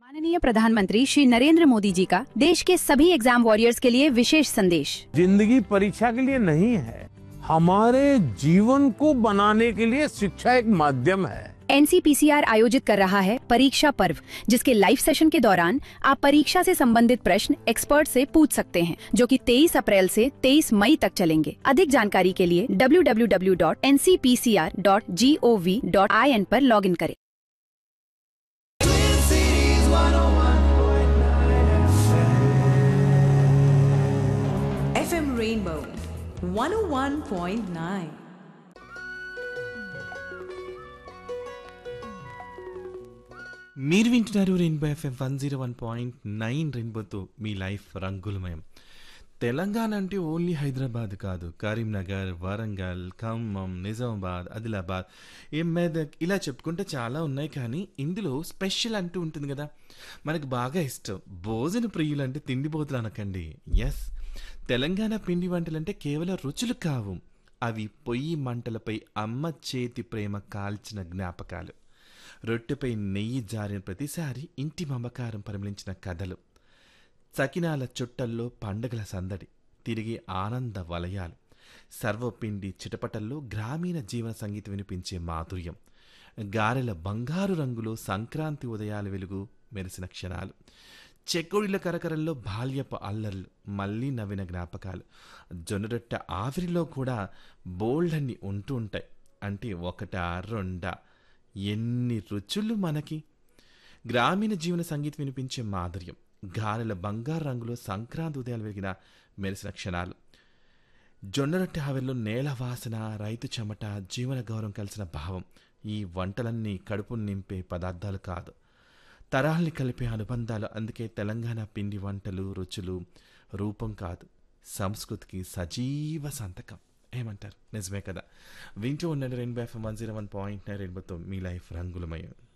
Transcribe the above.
माननीय प्रधानमंत्री श्री नरेंद्र मोदी जी का देश के सभी एग्जाम वॉरियर्स के लिए विशेष संदेश जिंदगी परीक्षा के लिए नहीं है हमारे जीवन को बनाने के लिए शिक्षा एक माध्यम है एनसीपीसीआर आयोजित कर रहा है परीक्षा पर्व जिसके लाइव सेशन के दौरान आप परीक्षा से संबंधित प्रश्न एक्सपर्ट से पूछ सकते हैं जो कि 23 अप्रैल से 23 मई तक चलेंगे अधिक जानकारी के लिए www.ncpcr.gov.in पर लॉगिन करें FM Rainbow 101.9. మీరు వింటున్నారు Rainbow FM one zero one point nine రెయిన్బోతో మీ లైఫ్ రంగులమయం తెలంగాణ అంటే ఓన్లీ హైదరాబాద్ కాదు కరీంనగర్ వరంగల్ ఖమ్మం నిజామాబాద్ ఆదిలాబాద్ ఏ మెదక్ ఇలా చెప్పుకుంటే చాలా ఉన్నాయి కానీ ఇందులో స్పెషల్ అంటూ ఉంటుంది కదా మనకు బాగా ఇష్టం భోజన ప్రియులు అంటే తిండిపోతులు అనకండి ఎస్ తెలంగాణ పిండి వంటలంటే కేవలం రుచులు కావు అవి పొయ్యి మంటలపై అమ్మ చేతి ప్రేమ కాల్చిన జ్ఞాపకాలు రొట్టెపై నెయ్యి జారిన ప్రతిసారి ఇంటి మమకారం పరిమళించిన కథలు సకినాల చుట్టల్లో పండగల సందడి తిరిగి ఆనంద వలయాలు సర్వపిండి చిటపటల్లో గ్రామీణ జీవన సంగీతం వినిపించే మాధుర్యం గారెల బంగారు రంగులో సంక్రాంతి ఉదయాల వెలుగు మెరిసిన క్షణాలు చెక్కుడిల కరకరల్లో బాల్యపు అల్లర్లు మళ్ళీ నవ్విన జ్ఞాపకాలు జొన్నరొట్ట ఆవిరిలో కూడా బోల్డన్ని ఉంటూ ఉంటాయి అంటే ఒకటా రెండా ఎన్ని రుచులు మనకి గ్రామీణ జీవన సంగీతం వినిపించే మాధుర్యం గారెల బంగారు రంగులో సంక్రాంతి ఉదయాలు వెలిగిన మెరిసిన క్షణాలు జొన్నరొట్టె ఆవిరిలో నేల వాసన రైతు చెమట జీవన గౌరవం కలిసిన భావం ఈ వంటలన్నీ కడుపును నింపే పదార్థాలు కాదు తరాల్ని కలిపే అనుబంధాలు అందుకే తెలంగాణ పిండి వంటలు రుచులు రూపం కాదు సంస్కృతికి సజీవ సంతకం ఏమంటారు నిజమే కదా వింటూ ఉండండి Rainbow FM one zero one point nine రెయిన్బోతో మీ లైఫ్ రంగులమయం